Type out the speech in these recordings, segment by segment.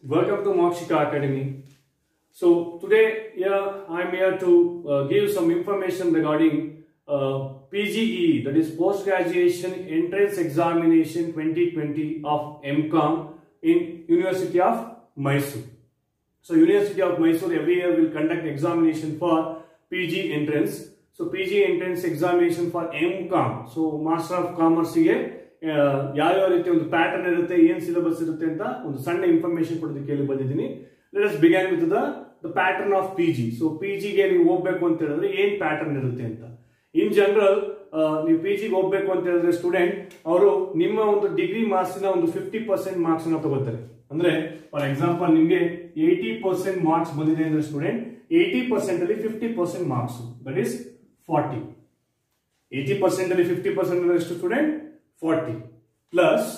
Welcome to Mokshika Academy. So today, yeah, I'm here to uh, give some information regarding uh, PGE, that is Post Graduation Entrance Examination 2020 of MCOM in University of Mysore. So University of Mysore every year will conduct examination for PG entrance. So PG entrance examination for MCOM. So Master of Commerce ಗೆ ಆ, ಯಾವ್ಯಾವ ರೀತಿ ಒಂದು pattern ಇರುತ್ತೆ ಏನ್ syllabus ಇರುತ್ತೆ ಅಂತ ಒಂದು ಸಣ್ಣ ಇನ್ಫಾರ್ಮೇಶನ್ ಕೊಡೋದಕ್ಕೆ ಹೇಳಿ ಬಂದಿದ್ದೀನಿ let us begin with the the pattern of P G so P ಜಿಗೆ ನೀವು ಹೋಗ್ಬೇಕು ಅಂತ ಹೇಳಿದ್ರೆ ಏನ್ ಪ್ಯಾಟರ್ನ್ ಇರುತ್ತೆ ಅಂತ ಇನ್ ಜನರಲ್ ನೀವು ಪಿ ಜಿಗೆ ಹೋಗ್ಬೇಕು ಅಂತ ಹೇಳಿದ್ರೆ ಸ್ಟೂಡೆಂಟ್ ಅವರು ನಿಮ್ಮ ಒಂದು ಡಿಗ್ರಿ ಮಾರ್ಕ್ಸ್ ಒಂದು ಫಿಫ್ಟಿ ಪರ್ಸೆಂಟ್ ಮಾರ್ಕ್ಸ್ ನ ತಗೋತಾರೆ ಅಂದ್ರೆ ಫಾರ್ ಎಕ್ಸಾಂಪಲ್ ನಿಮ್ಗೆ ಏಯ್ಟಿ ಪರ್ಸೆಂಟ್ ಮಾರ್ಕ್ಸ್ ಬಂದಿದೆ ಅಂದ್ರೆ ಸ್ಟೂಡೆಂಟ್ ಏಯ್ಟಿ ಪರ್ಸೆಂಟ್ ಅಲ್ಲಿ fifty percent marks that is forty eighty percent ಅಲ್ಲಿ ಫಿಫ್ಟಿ ಪರ್ಸೆಂಟ್ ಅಂದ್ರೆ ಎಷ್ಟು ಸ್ಟೂಡೆಂಟ್ ಫಾರ್ಟಿ ಪ್ಲಸ್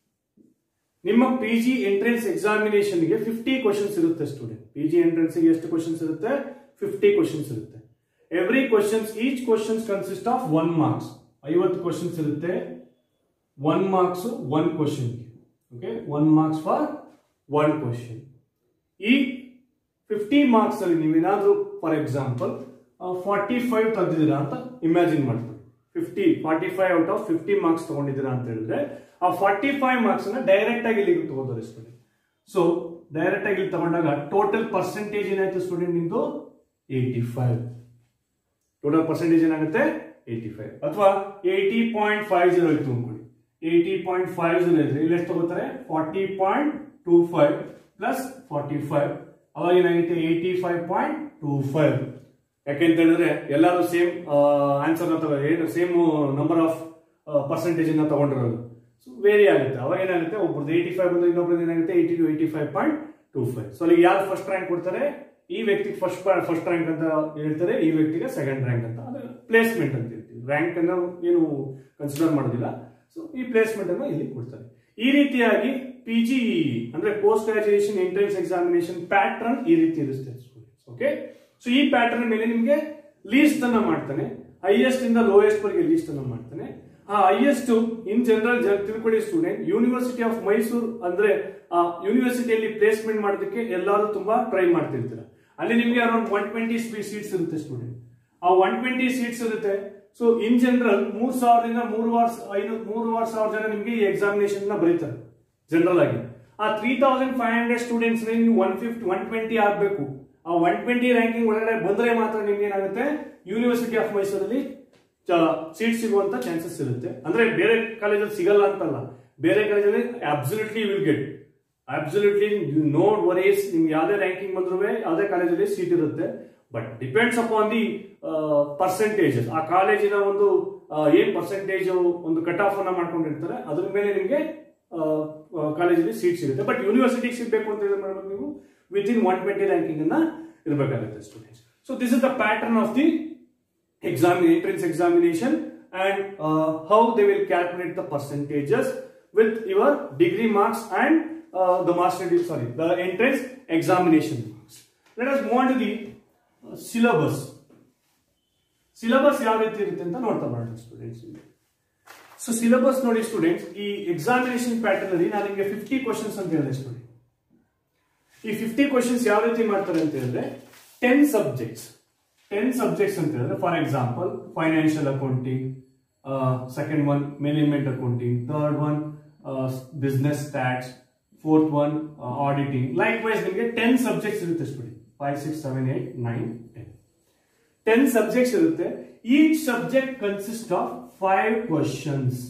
ನಿಮ್ಮ ಪಿ ಜಿ ಎಂಟ್ರೆನ್ಸ್ ಎಕ್ಸಾಮಿನೇಷನ್ಗೆ ಫಿಫ್ಟಿ ಕ್ವಶನ್ಸ್ ಇರುತ್ತೆ ಸ್ಟೂಡೆಂಟ್ ಪಿ ಜಿ ಎಂಟ್ರೆನ್ಸ್ಗೆ ಎಷ್ಟು ಕ್ವಶನ್ಸ್ ಇರುತ್ತೆ ಫಿಫ್ಟಿ ಕ್ವಶನ್ಸ್ ಇರುತ್ತೆ every questions each questions consist of one marks ಐವತ್ತು ಕ್ವಶನ್ಸ್ ಇರುತ್ತೆ one marks one question okay one marks for one question ಈ ಫಿಫ್ಟಿ ಮಾರ್ಕ್ಸ್ ಅಲ್ಲಿ ನೀವೇನಾದ್ರೂ ಫಾರ್ ಎಕ್ಸಾಂಪಲ್ ಫಾರ್ಟಿ ಫೈವ್ ತೆಗೆದಿದ್ದೀರಾ ಅಂತ ಇಮ್ಯಾಜಿನ್ ಮಾಡ್ಕೊಳ್ಳಿ fifty forty five out of fifty marks ತಗೊಂಡಿದ್ದೀರಾ ಅಂತ ಹೇಳಿದ್ರೆ ಆ ಫಾರ್ಟಿ ಫೈವ್ ಮಾರ್ಕ್ಸ್ ಅನ್ನ ಡೈರೆಕ್ಟ್ ಆಗಿ ಇಲ್ಲಿಗೆ ತಗೋತಾರೆ ಸ್ಟೂಡೆಂಟ್ ಸೊ ಡೈರೆಕ್ಟ್ ಆಗಿ ಇಲ್ಲಿ ತಗೊಂಡಾಗ ಟೋಟಲ್ ಪರ್ಸೆಂಟೇಜ್ ಏನಾಯ್ತು ಸ್ಟೂಡೆಂಟ್ ನಿಮ್ದು ಏಯ್ಟಿ ಫೈವ್ ಟೋಟಲ್ ಪರ್ಸೆಂಟೇಜ್ ಏನಾಗುತ್ತೆ ಏಯ್ಟಿ ಫೈವ್ ಅಥವಾ ಏಯ್ಟಿ ಪಾಯಿಂಟ್ ಫೈವ್ ಜೀರೋ ಇತ್ತು ಅನ್ಕೊಳ್ಳಿ ಏಯ್ಟಿ ಪಾಯಿಂಟ್ ಫೈವ್ ಜೀರೋ ಇದ್ರೆ ಇಲ್ಲಿ ಎಷ್ಟು ತಗೋತಾರೆ forty point two five plus forty five ಅವಾಗ ಏನಾಗುತ್ತೆ eighty five point two five ಯಾಕೆಂತ ಹೇಳಿದ್ರೆ ಎಲ್ಲರೂ ಸೇಮ್ ಆನ್ಸರ್ ಏನು ಸೇಮ್ ನಂಬರ್ ಆಫ್ ಪರ್ಸೆಂಟೇಜ್ ಅನ್ನ ತಗೊಂಡಿರೋದು ಸೊ ವೇರಿ ಆಗುತ್ತೆ ಅವಾಗ ಏನಾಗುತ್ತೆ ಒಬ್ಬರದ್ದು ಏಯ್ಟಿ ಫೈವ್ ಬಂದ್ರೆ ಇನ್ನೊಬ್ರದ್ದು ಏನಾಗುತ್ತೆ eighty two eighty five point two five so ಅಲ್ಲಿ ಯಾರು ಫಸ್ಟ್ ರ್ಯಾಂಕ್ ಕೊಡ್ತಾರೆ ಈ ವ್ಯಕ್ತಿಗೆ ಫಸ್ಟ್ ಫಸ್ಟ್ ರ್ಯಾಂಕ್ ಅಂತ ಹೇಳ್ತಾರೆ ಈ ವ್ಯಕ್ತಿಗೆ ಸೆಕೆಂಡ್ ರ್ಯಾಂಕ್ ಅಂತ ಅದು ಪ್ಲೇಸ್ಮೆಂಟ್ ಅಂತ ಹೇಳ್ತೀವಿ ರ್ಯಾಂಕ್ ಅನ್ನ ಏನು ಕನ್ಸಿಡರ್ ಮಾಡೋದಿಲ್ಲ ಸೊ ಈ ಪ್ಲೇಸ್ಮೆಂಟ್ ಅನ್ನು ಇಲ್ಲಿ ಕೊಡ್ತಾರೆ ಈ ರೀತಿಯಾಗಿ ಪಿ ಜಿ ಅಂದ್ರೆ post graduation entrance examination pattern ಈ ರೀತಿ ಇರುತ್ತೆ ಓಕೆ ಸೊ ಈ ಪ್ಯಾಟರ್ನ್ ಮೇಲೆ ನಿಮಗೆ ಲೀಸ್ಟ್ ಅನ್ನ ಮಾಡ್ತಾನೆ ಹೈಯೆಸ್ಟ್ ಇಂದ ಲೋಯೆಸ್ಟ್ ವರೆಗೆ ಲೀಸ್ಟ್ ಅನ್ನ ಮಾಡ್ತಾನೆ ಆ ಹೈಯೆಸ್ಟ್ ಇನ್ ಜನರಲ್ ತಿಳ್ಕೊಳ್ಳಿ ಸ್ಟೂಡೆಂಟ್ ಯೂನಿವರ್ಸಿಟಿ ಆಫ್ ಮೈಸೂರು ಅಂದ್ರೆ ಆ ಯೂನಿವರ್ಸಿಟಿಯಲ್ಲಿ ಪ್ಲೇಸ್ಮೆಂಟ್ ಮಾಡೋದಕ್ಕೆ ಎಲ್ಲರೂ ತುಂಬಾ ಟ್ರೈ ಮಾಡ್ತಿರ್ತೀರ ಅಲ್ಲಿ ನಿಮ್ಗೆ ಅರೌಂಡ್ ಒನ್ ಟ್ವೆಂಟಿ ಸೀಟ್ಸ್ ಇರುತ್ತೆ ಸ್ಟೂಡೆಂಟ್ ಆ ಒನ್ ಟ್ವೆಂಟಿ ಸೀಟ್ಸ್ ಇರುತ್ತೆ ಸೊ ಇನ್ ಜನರಲ್ ಮೂರ್ ಸಾವಿರದಿಂದ ಮೂರುವರೆ ಐನೂರು ಮೂರುವರೆ ಸಾವಿರ ಜನ ನಿಮ್ಗೆ ಈ ಎಕ್ಸಾಮಿನೇಷನ್ ನ ಬರೀತಾರೆ ಜನರಲ್ ಆಗಿ ಆ three thousand five hundred students ನೀವು ಒನ್ ಫಿಫ್ಟಿ ಒನ್ ಟ್ವೆಂಟಿ ಆಗ್ಬೇಕು ಆ ಒನ್ ಟ್ವೆಂಟಿ ರ್ಯಾಂಕಿಂಗ್ ಒಳಗಡೆ ಬಂದ್ರೆ ಮಾತ್ರ ನಿಮ್ಗೆ ಏನಾಗುತ್ತೆ ಯೂನಿವರ್ಸಿಟಿ ಆಫ್ ಮೈಸೂರಲ್ಲಿ ಸೀಟ್ ಸಿಗುವಂತ ಚಾನ್ಸಸ್ ಇರುತ್ತೆ ಅಂದ್ರೆ ಬೇರೆ ಕಾಲೇಜಲ್ಲಿ ಸಿಗಲ್ಲ ಅಂತಲ್ಲ ಬೇರೆ ಕಾಲೇಜಲ್ಲಿ absolutely will get absolutely no worries ನಿಮ್ಗೆ ಯಾವ್ದೇ ರ್ಯಾಂಕಿಂಗ್ ಬಂದ್ರು ಯಾವ್ದೇ ಕಾಲೇಜಲ್ಲಿ ಸೀಟ್ ಇರುತ್ತೆ but depends upon the percentages ಆ ಕಾಲೇಜಿನ ಒಂದು ಆ, ಏನ್ ಪರ್ಸೆಂಟೇಜ್ ಒಂದು ಕಟ್ ಆಫ್ ಅನ್ನ ಮಾಡ್ಕೊಂಡಿರ್ತಾರೆ ಅದ್ರ ಮೇಲೆ ನಿಮ್ಗೆ ಕಾಲೇಜಲ್ಲಿ ಸೀಟ್ ಸಿಗುತ್ತೆ ಬಟ್ ಯೂನಿವರ್ಸಿಟಿಗೆ ಸಿಗಬೇಕು ಅಂತ ಹೇಳಿದ್ರೆ ಮಾಡ್ಬೇಕು ನೀವು with in one twenty ranking ಅನ್ನ ಇರಬೇಕಾಗುತ್ತೆ students so this is the pattern of the exam entrance examination and uh, how they will calculate the percentages with your degree marks and uh, the master degree sorry the entrance examination marks let us move on to the uh, syllabus syllabus ಯಾವ ರೀತಿ ಇರುತ್ತೆ ಅಂತ ನೋಡ್ತಾ ಮಾಡೋಣ students so syllabus ನೋಡಿ students ಈ examination pattern ಅಲ್ಲಿ ನಾನು ನಿಮಗೆ ಫಿಫ್ಟಿ ಕ್ವಶನ್ಸ್ ಅಂತ ಹೇಳಿದೆ ಸ್ಟೂಡೆಂಟ್ ಈ ಫಿಫ್ಟಿ ಕ್ವಶನ್ಸ್ ಯಾವ ರೀತಿ ಮಾಡ್ತಾರೆ ಅಂತ ಹೇಳಿದ್ರೆ ಟೆನ್ ಸಬ್ಜೆಕ್ಟ್ಸ್ ಟೆನ್ ಸಬ್ಜೆಕ್ಟ್ಸ್ ಅಂತ ಹೇಳಿದ್ರೆ for example financial accounting second one management accounting third one business tax fourth one auditing like wise ನಿಮಗೆ ಟೆನ್ ಸಬ್ಜೆಕ್ಟ್ಸ್ ಇರುತ್ತೆ student five six seven eight nine ten ten subjects ಇರುತ್ತೆ each subject consist of five questions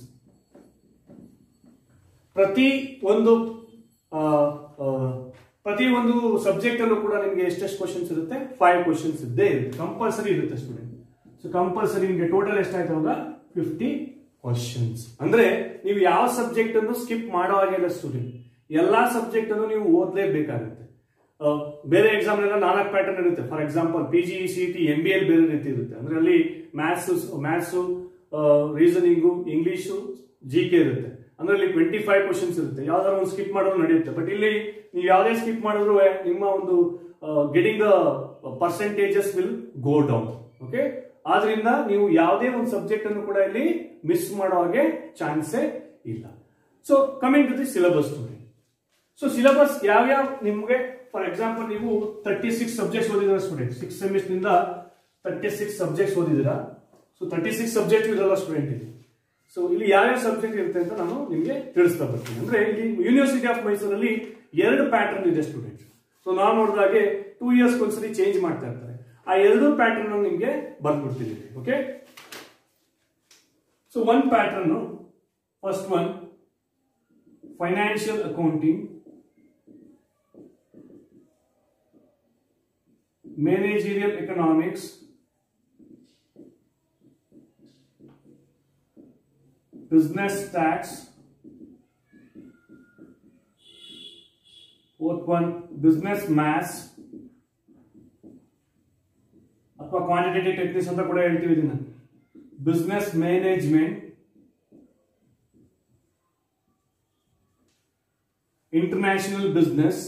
ಪ್ರತಿ ಒಂದು ಆ, ಆ, ಪ್ರತಿ ಒಂದು subject ಅಲ್ಲೂ ಕೂಡ ನಿಮಗೆ ಎಷ್ಟೆಷ್ಟು ಕ್ವಶನ್ಸ್ ಇರುತ್ತೆ ಫೈವ್ ಕ್ವಶನ್ಸ್ ಇದ್ದೇ ಇರುತ್ತೆ ಕಂಪಲ್ಸರಿ ಇರುತ್ತೆ ಸ್ಟೂಡೆಂಟ್ ಸೊ ಕಂಪಲ್ಸರಿ ನಿಮಗೆ ಟೋಟಲ್ ಎಷ್ಟಾಯ್ತು ಅವಾಗ ಫಿಫ್ಟಿ ಕ್ವಶನ್ಸ್ ಅಂದ್ರೆ ನೀವು ಯಾವ ಸಬ್ಜೆಕ್ಟ್ ಅನ್ನು ಸ್ಕಿಪ್ ಮಾಡೋ ಹಾಗಿಲ್ಲ ಸ್ಟೂಡೆಂಟ್ ಎಲ್ಲಾ ಸಬ್ಜೆಕ್ಟ್ ಅನ್ನು ನೀವು ಓದಲೇಬೇಕಾಗುತ್ತೆ ಆ, ಬೇರೆ ಎಕ್ಸಾಮ್ ಎಲ್ಲ ನಾಲ್ಕು ಪ್ಯಾಟರ್ನ್ ಇರುತ್ತೆ for example P G C T M B L ಬೇರೆ ರೀತಿ ಇರುತ್ತೆ ಅಂದ್ರೆ ಅಲ್ಲಿ maths maths reasoning English G K ಇರುತ್ತೆ ಅಂದ್ರೆ ಅಲ್ಲಿ ಟ್ವೆಂಟಿ ಫೈವ್ ಕ್ವಶನ್ಸ್ ಇರುತ್ತೆ ಯಾವ್ದಾದ್ರು ಒಂದು ಸ್ಕಿಪ್ ಮಾಡೋದು ನಡೆಯುತ್ತೆ ಬಟ್ ಇಲ್ಲಿ ನೀವು ಯಾವುದೇ ಸ್ಕಿಪ್ ಮಾಡಿದ್ರು ನಿಮ್ಮ ಒಂದು getting the percentages will go down okay ಆದ್ರಿಂದ ನೀವು ಯಾವುದೇ ಒಂದು ಸಬ್ಜೆಕ್ಟ್ ಅನ್ನು ಕೂಡ ಇಲ್ಲಿ ಮಿಸ್ ಮಾಡೋ ಹಾಗೆ ಚಾನ್ಸೇ ಇಲ್ಲ so coming to the syllabus student so syllabus ಯಾವ್ಯಾವ ನಿಮ್ಗೆ ಫಾರ್ ಎಕ್ಸಾಂಪಲ್ ನೀವು ತರ್ಟಿ ಸಿಕ್ಸ್ ಸಬ್ಜೆಕ್ಟ್ಸ್ ಓದಿದ್ರೆ ಸ್ಟೂಡೆಂಟ್ ಸಿಕ್ಸ್ ಸೆಮಿಸ್ಟರ್ ಇಂದ ತರ್ಟಿ ಸಿಕ್ಸ್ ಸಬ್ಜೆಕ್ಟ್ಸ್ ಓದಿದ್ದೀರಾ ಸೊ ತರ್ಟಿ ಸಿಕ್ಸ್ ಸಬ್ಜೆಕ್ಟ್ ಇರಲ್ಲ ಸ್ಟೂಡೆಂಟ್ ಇಲ್ಲಿ ಸೊ ಇಲ್ಲಿ ಯಾವ್ಯಾವ ಸಬ್ಜೆಕ್ಟ್ ಇರುತ್ತೆ ಅಂತ ನಾನು ನಿಮಗೆ ತಿಳಿಸ್ತಾ ಬರ್ತೀನಿ ಅಂದ್ರೆ ಇಲ್ಲಿ ಯೂನಿವರ್ಸಿಟಿ ಆಫ್ ಮೈಸೂರಲ್ಲಿ ಎರಡು ಪ್ಯಾಟರ್ನ್ ಇದೆ ಸ್ಟೂಡೆಂಟ್ ಸೊ ನಾವು ನೋಡಿದಾಗೆ ಟೂ ಇಯರ್ಸ್ ಒಂದ್ಸರಿ ಚೇಂಜ್ ಮಾಡ್ತಾ ಇರ್ತಾರೆ ಆ ಎರಡು ಪ್ಯಾಟರ್ನ್ ನಿಮಗೆ ಬರ್ದ್ಬಿಡ್ತಿದ್ದೀವಿ okay so one pattern first one financial accounting managerial economics business tax fourth one business maths ಅಥವಾ ಕ್ವಾಂಟಿಟೇಟಿವ್ ಟೆಕ್ನಿಕ್ಸ್ ಅಂತ ಕೂಡ ಹೇಳ್ತೀವಿ ಇದನ್ನ business management international business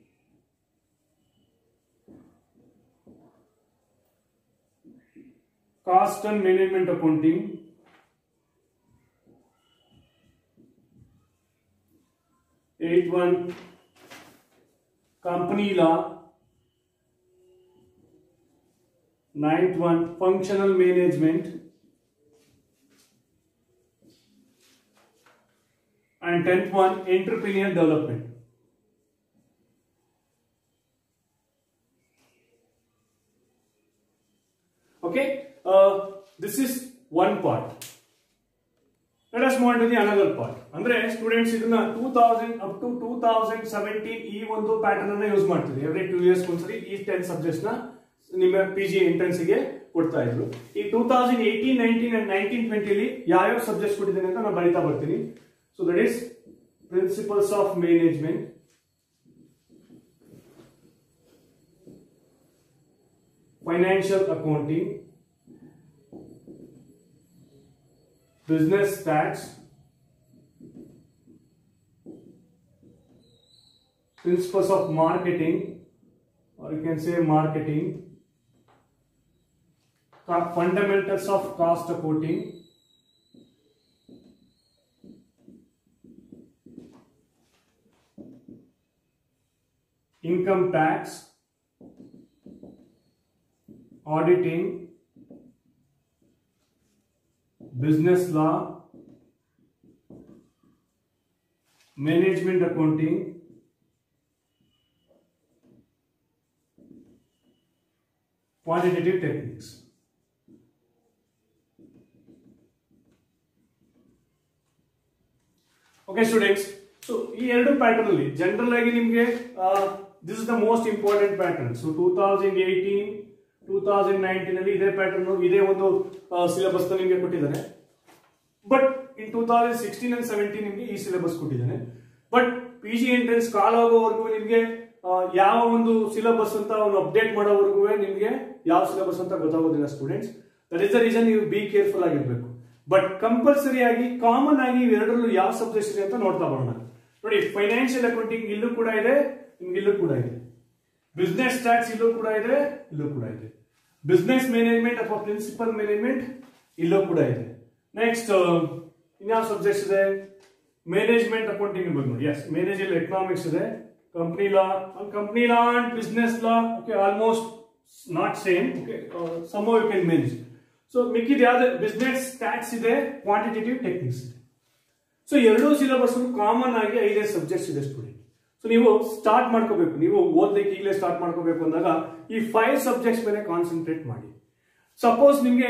cost and management accounting eight one company law ninth one functional management and tenth one entrepreneur development okay uh, this is one part let us move on to the another part ಅಂದ್ರೆ students ಇದನ್ನ two thousand up to two thousand seventeen ಈ ಒಂದು pattern ಅನ್ನ use ಮಾಡ್ತೀವಿ every two years ಒಂದ್ಸರಿ ಈ ten subjects ನ ನಿಮ್ಮ ಪಿ ಜಿ ಎಂಟ್ರೆನ್ಸ್ ಗೆ ಕೊಡ್ತಾ ಇದ್ರು ಈ two thousand eighteen nineteen and nineteen ಟ್ವೆಂಟಿಲಿ ಯಾವ್ಯಾವ ಸಬ್ಜೆಕ್ಟ್ಸ್ ಕೊಟ್ಟಿದ್ದೇನೆ ಅಂತ ನಾನು ಬರಿತಾ ಬರ್ತೀನಿ so that is principles of management financial accounting business tax, principles of marketing, or you can say marketing, co- fundamentals of cost accounting, income tax, auditing, business law, management accounting, quantitative techniques. Okay students so ಈ ಎರಡು pattern ಅಲ್ಲಿ general ಆಗಿ ನಿಮಗೆ this is the most important pattern so two thousand eighteen two thousand nineteen ಅಲ್ಲಿ ಇದೇ pattern ಇದೇ ಒಂದು syllabus ನಿಮಗೆ ಕೊಟ್ಟಿದ್ದಾರೆ but in two thousand sixteen and seventeen ನಿಮಗೆ ಈ ಸಿಲೆಬಸ್ ಕೊಟ್ಟಿದ್ದಾನೆ but P G entrance call ಆಗೋವರೆಗೂ ನಿಮಗೆ ಯಾವ ಒಂದು ಸಿಲೆಬಸ್ ಅಂತ ಒಂದು ಅಪ್ಡೇಟ್ ಮಾಡೋವರೆಗೂ ನಿಮಗೆ ಯಾವ ಸಿಲೆಬಸ್ ಅಂತ ಗೊತ್ತಾಗೋದಿಲ್ಲ students that is the reason ನೀವು ಬಿ ಕೇರ್ಫುಲ್ ಆಗಿರ್ಬೇಕು ಬಟ್ ಕಂಪಲ್ಸರಿ ಆಗಿ ಕಾಮನ್ ಆಗಿ ಇವೆರಡರಲ್ಲೂ ಯಾವ ಸಬ್ಜೆಕ್ಟ್ಸ್ ಇದೆ ಅಂತ ನೋಡ್ತಾ ಬರೋಣ ನೋಡಿ ಫೈನಾನ್ಷಿಯಲ್ ಅಕೌಂಟಿಂಗ್ ಇಲ್ಲೂ ಕೂಡ ಇದೆ ನಿಮ್ಗೆ ಇಲ್ಲೂ ಕೂಡ ಇದೆ ಬಿಸ್ನೆಸ್ ಟ್ಯಾಕ್ಸ್ ಇಲ್ಲೂ ಕೂಡ ಇದೆ ಇಲ್ಲೂ ಕೂಡ ಇದೆ ಬಿಸ್ನೆಸ್ ಮ್ಯಾನೇಜ್ಮೆಂಟ್ ಅಥವಾ ಪ್ರಿನ್ಸಿಪಲ್ ಮ್ಯಾನೇಜ್ಮೆಂಟ್ ಇಲ್ಲೂ ಕೂಡ ಇದೆ ನೆಕ್ಸ್ಟ್ ಇನ್ಯಾವ ಸಬ್ಜೆಕ್ಟ್ಸ್ ಇದೆ ಮ್ಯಾನೇಜ್ಮೆಂಟ್ ಅಕೌಂಟಿಂಗ್ ಬಗ್ಗೆ ನೋಡಿ ಎಸ್ ಮ್ಯಾನೇಜರ್ ಎಕನಾಮಿಕ್ಸ್ ಇದೆ company law company law and business law okay almost not same okay some you can manage so ಮಿಕ್ಕಿದ ಯಾವ್ದು ಬಿಸ್ನೆಸ್ ಟ್ಯಾಕ್ಸ್ ಇದೆ ಕ್ವಾಂಟಿಟೇಟಿವ್ ಟೆಕ್ನಿಕ್ಸ್ ಇದೆ ಸೊ ಎರಡೂ ಸಿಲೆಬಸ್ ಕಾಮನ್ ಆಗಿ ಐದೇ ಸಬ್ಜೆಕ್ಟ್ಸ್ ಇದೆ ಸ್ಟೂಡೆಂಟ್ ಸೊ ನೀವು ಸ್ಟಾರ್ಟ್ ಮಾಡ್ಕೋಬೇಕು ನೀವು ಓದ್ಲಿಕ್ಕೆ ಈಗಲೇ ಸ್ಟಾರ್ಟ್ ಮಾಡ್ಕೋಬೇಕು ಅಂದಾಗ ಈ ಫೈವ್ ಸಬ್ಜೆಕ್ಟ್ಸ್ ಮೇಲೆ ಕಾನ್ಸಂಟ್ರೇಟ್ ಮಾಡಿ ಸಪೋಸ್ ನಿಮಗೆ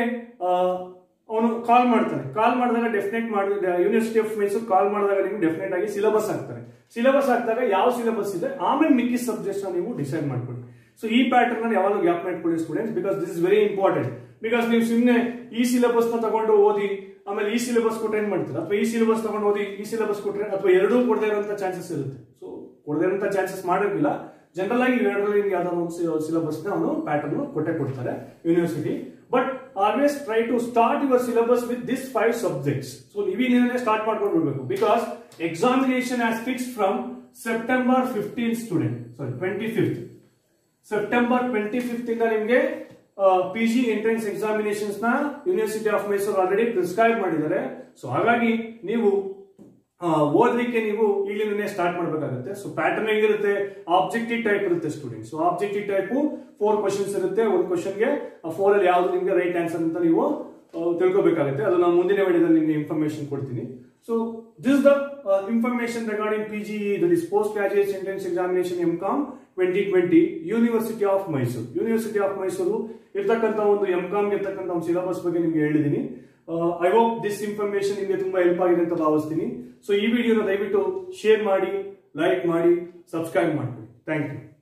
ಅವನು ಕಾಲ್ ಮಾಡ್ತಾನೆ ಕಾಲ್ ಮಾಡಿದಾಗ ಡೆಫಿನೆಟ್ ಮಾಡಿ ಯೂನಿವರ್ಸಿಟಿ ಆಫ್ ಮೈಸೂರು ಕಾಲ್ ಮಾಡಿದಾಗ ನಿಮ್ಗೆ ಡೆಫಿನೆಟ್ ಆಗಿ ಸಿಲೆಬಸ್ ಹಾಕ್ತಾರೆ ಸಿಲೆಬಸ್ ಹಾಕಿದಾಗ ಯಾವ ಸಿಲೆಬಸ್ ಇದೆ ಆಮೇಲೆ ಮಿಕ್ಕಿ ಸಬ್ಜೆಕ್ಟ್ಸ್ ನೀವು ಡಿಸೈಡ್ ಮಾಡ್ಕೊಳ್ಳಿ ಸೊ ಈ ಪ್ಯಾಟರ್ನ್ ಯಾವಾಗಲೂ ಗ್ಯಾಪ್ ಇಟ್ಕೊಳ್ಳಿ students because this is very important because ನೀವು ಸುಮ್ಮನೆ ಈ ಸಿಲೆಬಸ್ ನ ತಗೊಂಡು ಓದಿ ಆಮೇಲೆ ಈ ಸಿಲೆಬಸ್ ಕೊಟ್ಟರೆ ಏನ್ ಮಾಡ್ತೀರಾ ಅಥವಾ ಈ ಸಿಲೆಬಸ್ ತಗೊಂಡು ಓದಿ ಈ ಸಿಲೆಬಸ್ ಕೊಟ್ರೆ ಅಥವಾ ಎರಡೂ ಕೊಡದೇ ಇರುವಂತ ಚಾನ್ಸಸ್ ಇರುತ್ತೆ ಸೊ ಕೊಡದೇ ಇರುವಂತ ಚಾನ್ಸಸ್ ಮಾಡೋದಿಲ್ಲ ಜನರಲ್ ಆಗಿ ಇವೆರಡರಲ್ಲಿ ಯಾವ್ದಾದ್ರು ಒಂದು ಸಿಲೆಬಸ್ ನ ಅವನು ಪ್ಯಾಟರ್ನ್ ಕೊಟ್ಟೆ ಕೊಡ್ತಾರೆ university but always try to start your syllabus with this five subjects so ನೀವಿನಿಂದಲೇ ಸ್ಟಾರ್ಟ್ ಮಾಡ್ಕೊಂಡು ಬಿಡ್ಬೇಕು because examination as fix from September fifteen student sorry twenty fifth September twenty fifth ಇಂದ ನಿಮಗೆ ಪಿ ಜಿ ಎಂಟ್ರೆನ್ಸ್ ಎಕ್ಸಾಮಿನೇಷನ್ಸ್ ನ university of Mysuru already prescribe ಮಾಡಿದ್ದಾರೆ so ಹಾಗಾಗಿ ನೀವು ಆ, ಓದ್ಲಿಕ್ಕೆ ನೀವು ಈಗಲಿಂದನೇ ಸ್ಟಾರ್ಟ್ ಮಾಡಬೇಕಾಗುತ್ತೆ ಸೊ ಪ್ಯಾಟರ್ನ್ ಹೆಂಗಿರುತ್ತೆ ಆಬ್ಜೆಕ್ಟಿವ್ ಟೈಪ್ ಇರುತ್ತೆ student so objective type four questions ಇರುತ್ತೆ ಒಂದು ಕ್ವಶನ್ಗೆ ಫೋರ್ ಅಲ್ಲಿ ಯಾವ್ದು ನಿಮ್ಗೆ ರೈಟ್ ಆನ್ಸರ್ ಅಂತ ನೀವು ಆ, ತಿಳ್ಕೊಬೇಕಾಗುತ್ತೆ ಅದು ನಾನು ಮುಂದಿನ ವಿಡಿಯೋದಲ್ಲಿ ನಿಮ್ಗೆ ಇನ್ಫಾರ್ಮೇಶನ್ ಕೊಡ್ತೀನಿ so this the information regarding P G that is post graduate entrance examination M com twenty twenty university of Mysuru university of Mysuru ಇರ್ತಕ್ಕಂಥ ಒಂದು ಎಂ ಕಾಮ್ ಇರ್ತಕ್ಕಂಥ ಒಂದು ಸಿಲೆಬಸ್ ಬಗ್ಗೆ ನಿಮ್ಗೆ ಹೇಳಿದ್ದೀನಿ ಐ ಹೋಪ್ ದಿಸ್ ಇನ್ಫಾರ್ಮೇಶನ್ ನಿಮಗೆ ತುಂಬಾ ಹೆಲ್ಪ್ ಆಗಿದೆ ಅಂತ ಭಾವಿಸ್ತೀನಿ ಸೊ ಈ ವಿಡಿಯೋನ ದಯವಿಟ್ಟು ಶೇರ್ ಮಾಡಿ ಲೈಕ್ ಮಾಡಿ ಸಬ್ಸ್ಕ್ರೈಬ್ ಮಾಡ್ಕೊಳ್ಳಿ ಥ್ಯಾಂಕ್ ಯು